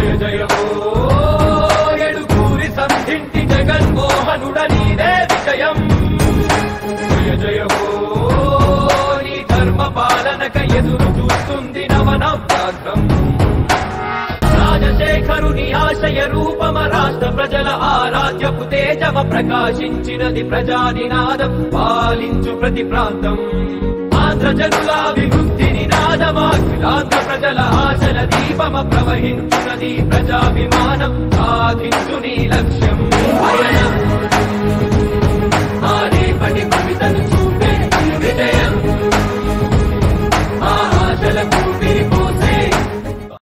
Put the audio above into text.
జయ జయ హో ఎడుగూరి సంధింటి జగన్మోహనుడ నీదే విజయం జయ జయ హో నీ ధర్మ పాలనక ఎదురు చూస్తుంది నవనవ్యాఘ్రం రాజశేఖరుని ఆశయ రూపమ రాష్ట్ర ప్రజల ఆరాధ్యపు తేజమ ప్రకాశించినది ప్రజానినాదం పాలించు ప్రతి ప్రాంతం ఆంధ్ర జనుల అభివృద్ధి నినాదమాఖిలాంధ్ర ప్రజల ఆశల దీపమ ప్రవహించునది ప్రజాభిమానం సాధించు నీ లక్ష్యం